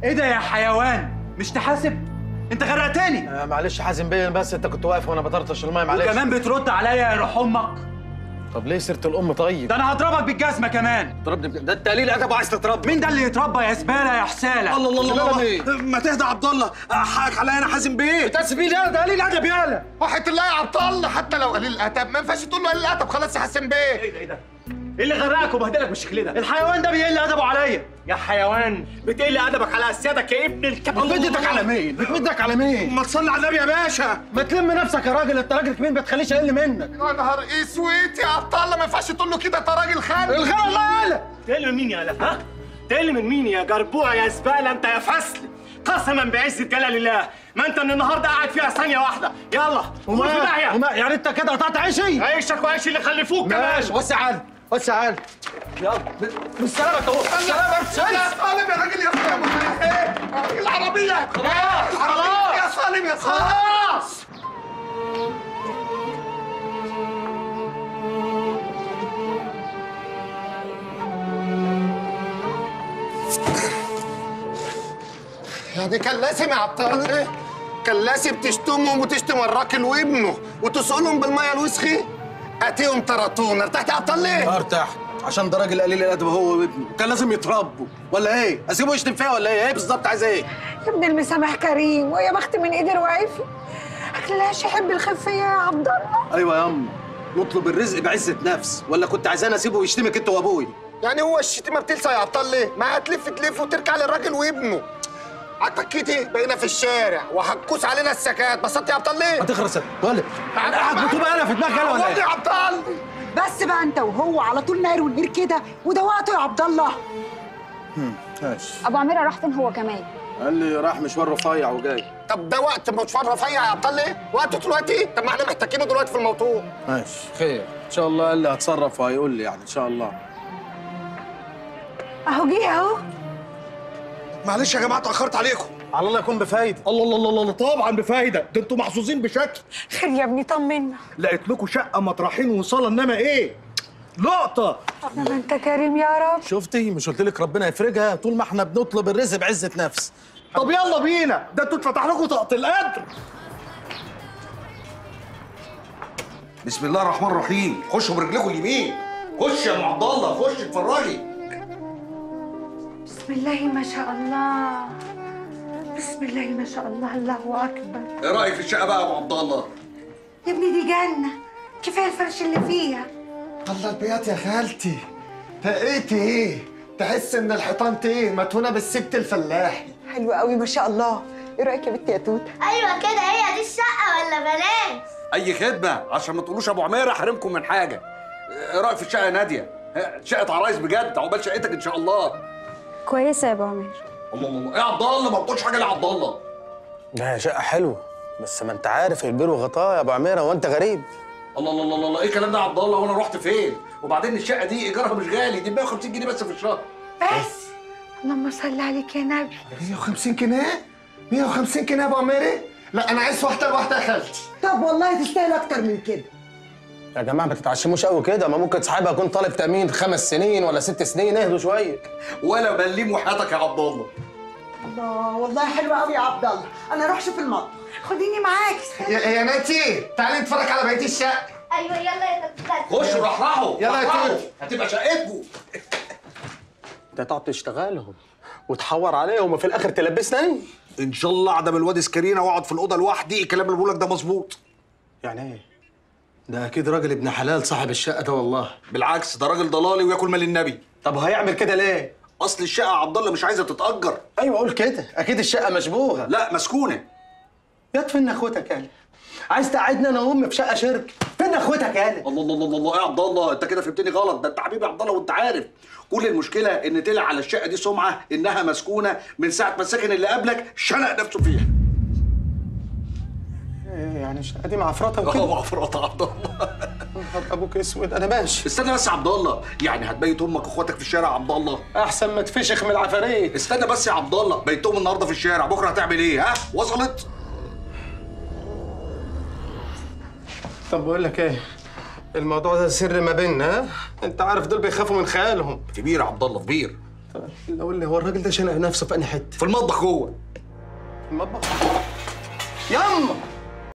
ايه ده يا حيوان مش تحاسب انت غرقتني آه معلش حازم بيه بس انت كنت واقف وانا بطرطش المايه معلش وكمان بترد عليا يا روح امك طب ليه سيره الام طيب ده انا هضربك بالجزمه كمان ضربني بج- ده التقليل ادب وعايز تضربني مين ده اللي يتربى يا زباله يا حساله الله الله زبالة الله مين؟ الله ما تهدى عبد الله حقك عليا انا حازم بيه تسبيل يا ده قليل ادب يالا وحياة الله يا عبد الله حتى لو قليل الادب ما ينفعش تقول له قليل الادب خلاص يا حسن بيه ايه ده ايه ده ايه اللي غرقك وبهدلك بالشكل ده الحيوان ده بيقل ادبه عليا يا حيوان بتقل ادبك على اسيادك يا ابن الكلب بتمد ايدك على مين بتمد على مين ما تصلي على النبي يا باشا ما تلم نفسك يا راجل انت راجل كبير ما تخليش اقل منك يا نهار اسود يا عبد الله ما ينفعش تقول له كده انت راجل خان الغى الله يالا تقل من مين يا لا ها تقل من مين يا جربوع يا زباله انت يا فصل قسما بعزه جلال الله ما انت من النهارده قاعد فيها ثانيه واحده يلا قول في داهيه وما يعني انت كده قطعت عيشي عيشك وعيش اللي خلفوك كمان ماشي وسع عالي وسع عالي يلا بالسلامة اهو بالسلامة يا سالم يا راجل يا سالم ايه العربية خلاص خلاص يا سالم يا سالم خلاص يعني كان لازم يا عبد الله كان لازم تشتمهم وتشتم الراجل وابنه وتسألهم بالميه الوسخي اتيهم طرطون ارتحت يا عبد الله ارتحت عشان ده راجل قليل الادب هو وابنه كان لازم يتربوا ولا ايه اسيبه يشتم فيها ولا ايه ايه بالظبط عايز ايه يا ابن المسامح كريم ويا بخت من قدر وعفي اكلاش يحب الخفيه يا عبد الله ايوه يا ام نطلب الرزق بعزة نفس ولا كنت عايزاني اسيبه يشتمك انت وابوي يعني هو الشتيمه بتلسع يا عبد الله ما هتلف تلف وترجع للراجل وابنه عاجبك كده بقينا في الشارع وهتكوس علينا السكات بسطت يا عبد الله هتخرس ولا قاعد بتبقى انا في دماغك انا ولا عوضني يا ايه عبد الله بس بقى انت وهو على طول نار ونير كده وده وقته يا عبد الله ماشي ابو عميره راح فين هو كمان قال لي راح مشوار رفيع وجاي طب ده وقت مشوار رفيع يا عبد الله وقته دلوقتي طب ما احنا محتاجينه دلوقتي في الموضوع ماشي خير ان شاء الله قال لي هتصرف وهيقول لي يعني ان شاء الله اهو جه اهو معلش يا جماعه اتاخرت عليكم على الله يكون بفايده الله الله الله الله طبعا بفايده ده انتوا محظوظين بشكل خير يا ابني طمنا لقيت لكم شقه مطرحين وصاله انما ايه لقطه ده انت كريم يا رب شفتي مش قلت لك ربنا يفرجها طول ما احنا بنطلب الرزق بعزة نفس طب يلا بينا ده انتوا اتفتح لكم طاقه القدر بسم الله الرحمن الرحيم خشوا برجلكم اليمين خش يا ام عبد الله خش اتفرجي بسم الله ما شاء الله بسم الله ما شاء الله الله اكبر ايه رايك في الشقه بقى يا ابو عبد الله يا ابني دي جنه كفايه الفرش اللي فيها الله البيات يا خالتي تقيتي ايه تحس ان الحيطان ايه مدهونه بالسبت الفلاحي حلوه قوي ما شاء الله ايه رايك يا بنتي يا توته ايوه كده هي دي الشقه ولا بلاش اي خدمه عشان ما تقولوش ابو عمير احرمكم من حاجه ايه رايك في الشقه يا ناديه ها، شقه عرايس بجد عقبال شقتك ان شاء الله كويسه يا ابو عمير الله الله الله ايه يا عبد الله ما بتقولش حاجه يا عبد الله ده شقة حلوة بس ما انت عارف البير وغطاه يا ابو عميرة وانت غريب الله الله الله الله ايه الكلام ده يا عبد الله وانا رحت فين وبعدين الشقه دي ايجارها مش غالي دي 150 جنيه بس في الشهر بس اللهم صل عليك يا نبي 150 جنيه 150 جنيه يا ابو عميري لا انا عايز واحده لواحده يا خالتي طب والله تستاهل اكتر من كده يا جماعة ما تتعشموش قوي كده ما ممكن صاحبها يكون طالب تأمين خمس سنين ولا ست سنين اهدوا شوية ولا بليم وحياتك يا عبد الله الله والله حلوه قوي يا عبد الله انا اروح اشوف المطبخ خديني معاك يا, يا ناتي تعالي نتفرج على بقيه الشقه ايوه يلا يا تتكلم خش رحرحوا يلا يا رحرحوا. توت. هتبقى شقتكم انت تقعد تشتغلهم وتحور عليهم وفي الاخر تلبسنا أنا؟ ان شاء الله اعدم الواد سكرينه واقعد في الاوضه لوحدي الكلام اللي بقولك ده مظبوط يعني ايه ده اكيد راجل ابن حلال صاحب الشقة ده والله بالعكس ده راجل ضلالي وياكل مال النبي طب هيعمل كده ليه اصل الشقه يا عبد الله مش عايزه تتاجر ايوه قول كده اكيد الشقة مشبوهة لا مسكونه يا فين اخوتك يعني عايز تقعدني انا وامي في شقة شرك فين اخوتك يعني الله الله الله الله يا عبد الله انت كده فهمتني غلط ده انت حبيبي يا عبد الله وانت عارف كل المشكله ان طلع على الشقه دي سمعه انها مسكونه من ساعه ما الساكن اللي قبلك شنق نفسه فيها إيه يعني الشقة دي معفرطة اه وكده معفرط يا عبد الله ابوك اسود انا ماشي استنى بس يا عبد الله يعني هتبيت امك واخواتك في الشارع يا عبد الله احسن ما تفشخ من العفاريت استنى بس يا عبد الله بيتهم النهارده في الشارع بكره هتعمل ايه ها وصلت طب بقول لك ايه الموضوع ده سر ما بيننا ها؟ انت عارف دول بيخافوا من خيالهم كبير يا عبد الله كبير قول لي هو الراجل ده شنق نفسه في انهي حته في المطبخ جوه المطبخ ياما